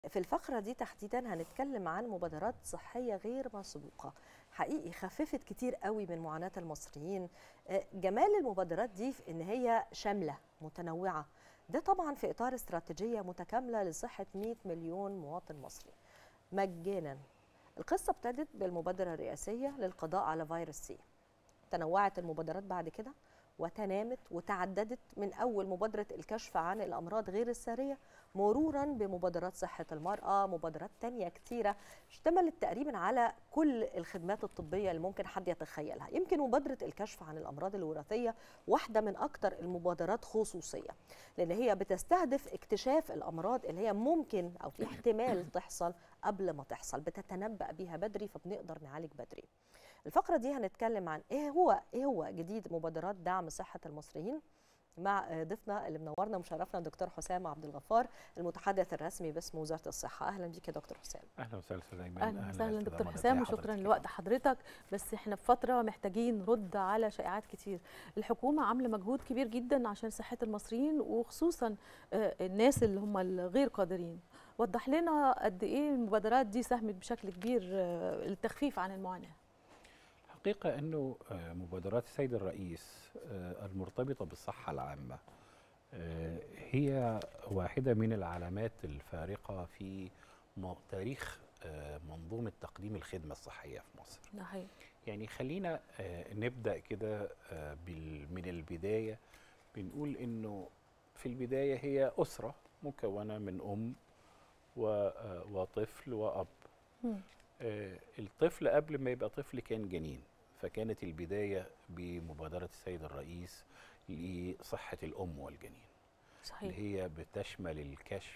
في الفقرة دي تحديدا هنتكلم عن مبادرات صحية غير مسبوقة حقيقي خففت كتير قوي من معاناة المصريين آه، جمال المبادرات دي في ان هي شاملة متنوعة ده طبعا في اطار استراتيجية متكاملة لصحة 100 مليون مواطن مصري مجانا القصة ابتدت بالمبادرة الرئاسية للقضاء على فيروس سي تنوعت المبادرات بعد كده وتنامت وتعددت من أول مبادرة الكشف عن الأمراض غير السارية مرورا بمبادرات صحة المرأة مبادرات تانية كتيرة اشتملت تقريبا على كل الخدمات الطبية اللي ممكن حد يتخيلها يمكن مبادرة الكشف عن الأمراض الوراثية واحدة من أكتر المبادرات خصوصية لأن هي بتستهدف اكتشاف الأمراض اللي هي ممكن أو في احتمال تحصل قبل ما تحصل بتتنبأ بيها بدري فبنقدر نعالج بدري الفقرة دي هنتكلم عن ايه هو ايه هو جديد مبادرات دعم صحة المصريين مع ضيفنا اللي منورنا ومشرفنا دكتور حسام عبد الغفار المتحدث الرسمي باسم وزاره الصحه اهلا بيك يا دكتور حسام اهلا وسهلا استاذ ايمن اهلا وسهلا أستاذ دكتور أحمد. حسام إزي وشكرا حضرتك؟ لوقت حضرتك بس احنا في فتره محتاجين نرد على شائعات كتير الحكومه عامله مجهود كبير جدا عشان صحه المصريين وخصوصا آه، الناس اللي هم الغير قادرين وضح لنا قد ايه المبادرات دي ساهمت بشكل كبير آه، للتخفيف عن المعاناه الحقيقه انه آه، مبادرات السيد الرئيس آه، المرتبطه بالصحه العامه آه، هي واحده من العلامات الفارقه في م- تاريخ آه، منظومه تقديم الخدمه الصحيه في مصر ده حقيقي يعني خلينا آه، نبدا كده آه، بال- من البدايه بنقول انه في البدايه هي اسره مكونه من ام و- آه، وطفل واب مم. آه، الطفل قبل ما يبقى طفل كان جنين فكانت البدايه بمبادره السيد الرئيس لصحه الام والجنين صحيح اللي هي بتشمل الكشف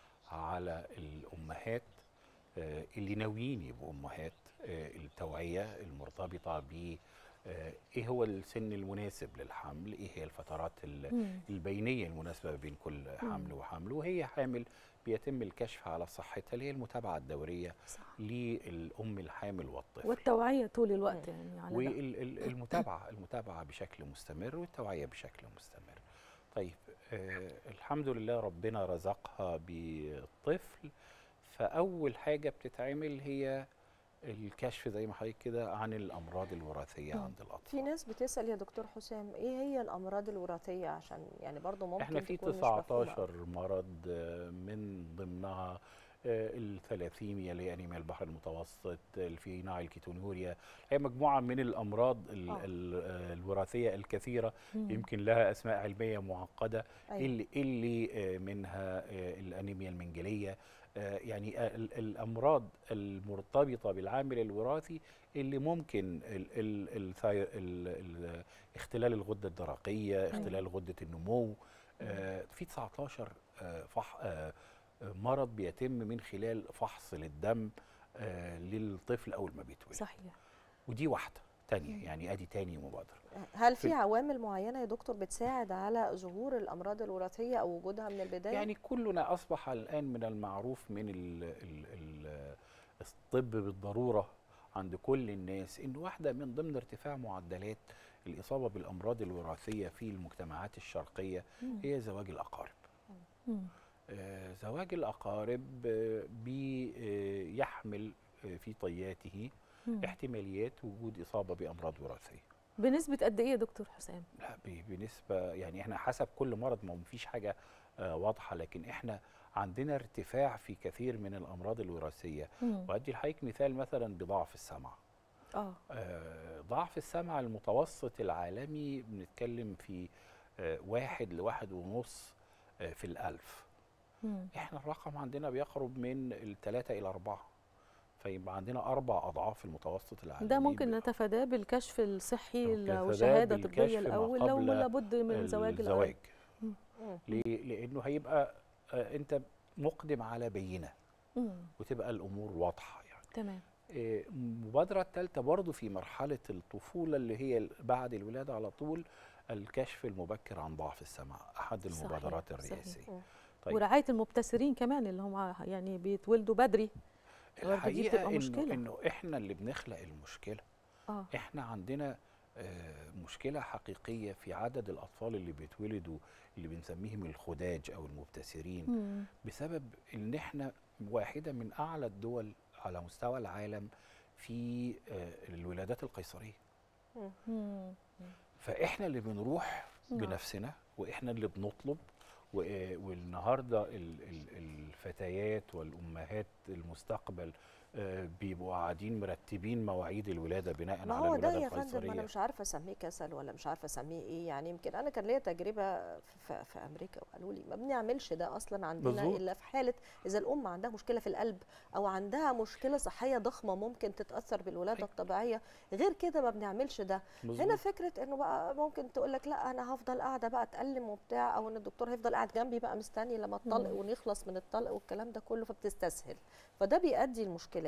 على الامهات آه، اللي ناويين يبقوا امهات آه، التوعيه المرتبطه ب آه، ايه هو السن المناسب للحمل ايه هي الفترات ال- مم. البينيه المناسبه بين كل حمل وحمل وهي حامل بيتم الكشف على صحتها اللي هي المتابعه الدوريه صح للام الحامل والطفل والتوعيه طول الوقت يعني على ده والمتابعه المتابعه بشكل مستمر والتوعيه بشكل مستمر طيب آه الحمد لله ربنا رزقها بالطفل فاول حاجه بتتعمل هي الكشف زي ما حضرتك كده عن الامراض الوراثيه مم. عند الاطفال في ناس بتسال يا دكتور حسام ايه هي الامراض الوراثيه عشان يعني برضو ممكن احنا في تكون مش مفهومة. 19 مرض آه، من ضمنها آه، الثلاثيميا اللي هي انيميا البحر المتوسط الفيناع الكيتونوريا هي مجموعه من الامراض ال- آه. ال- آه، الوراثيه الكثيره مم. يمكن لها اسماء علميه معقده أيوة. اللي اللي آه، منها آه، الانيميا المنجليه آه، يعني آه، ال- الامراض المرتبطه بالعامل الوراثي اللي ممكن ال ال ال ال ال اختلال الغده الدرقيه اختلال غده النمو آه، في 19 آه، فح آه، آه، مرض بيتم من خلال فحص للدم آه، للطفل اول ما بيتولد صحيح ودي واحده تانية يعني ادي تاني مبادره هل في في- عوامل معينه يا دكتور بتساعد على ظهور الامراض الوراثيه او وجودها من البدايه يعني كلنا اصبح الان من المعروف من ال ال ال الطب بالضروره عند كل الناس ان واحده من ضمن ارتفاع معدلات الاصابه بالامراض الوراثيه في المجتمعات الشرقيه مم. هي زواج الاقارب مم. آه، زواج الأقارب آه، بيحمل آه، في طياته مم. احتماليات وجود إصابة بأمراض وراثية بنسبه قد ايه يا دكتور حسام لا ب- بنسبة يعني احنا حسب كل مرض ما فيش حاجة آه، واضحة لكن احنا عندنا ارتفاع في كثير من الأمراض الوراثية مم. وأدي لحضرتك مثال مثلا بضعف السمع اه آه، ضعف السمع المتوسط العالمي بنتكلم في آه، واحد لواحد ونص آه، في الألف مم. احنا الرقم عندنا بيقرب من الثلاثة إلى أربعة فيبقى عندنا أربع أضعاف المتوسط العالمي ده ممكن بال- نتفاداه بالكشف الصحي بالكشف ده والشهاده بالكشف الطبيه ما الاول لو قبل لابد من زواج الأول. الزواج مم. ليه؟ لأنه هيبقى آه، أنت مقدم على بينة مم. وتبقى الأمور واضحة يعني تمام آه، المبادرة الثالثة برضو في مرحلة الطفولة اللي هي بعد الولادة على طول الكشف المبكر عن ضعف السمع أحد صحيح، المبادرات صحيح. الرئيسية مم. طيب. ورعايه المبتسرين كمان اللي هم يعني بيتولدوا بدري برضه دي الحقيقة بتبقى إنه, مشكلة. إنه إحنا اللي بنخلق المشكلة اه احنا عندنا آه، مشكلة حقيقية في عدد الأطفال اللي بيتولدوا اللي بنسميهم الخداج أو المبتسرين مم. بسبب إن احنا واحده من اعلى الدول على مستوى العالم في آه، الولادات القيصريه مم. فاحنا اللي بنروح نعم. بنفسنا واحنا اللي بنطلب و- والنهارده ال- ال- الفتيات والامهات المستقبل آه، بيبقوا قاعدين مرتبين مواعيد الولاده بناء ما على هو ده الولاده يا فندم ما انا القيصريه مش عارفه اسميه كسل ولا مش عارفه اسميه ايه يعني يمكن انا كان ليا تجربه في, في امريكا وقالوا لي ما بنعملش ده اصلا عندنا مظبوط. الا في حاله اذا الام عندها مشكله في القلب او عندها مشكله صحيه ضخمه ممكن تتاثر بالولاده أيوة. الطبيعيه غير كده ما بنعملش ده هنا مظبوط. فكره انه بقى ممكن تقول لك لا انا هفضل قاعده بقى اتالم وبتاع او ان الدكتور هيفضل قاعد جنبي بقى مستني لما الطلق مم. ونخلص من الطلق والكلام ده كله فبتستسهل فده بيؤدي المشكله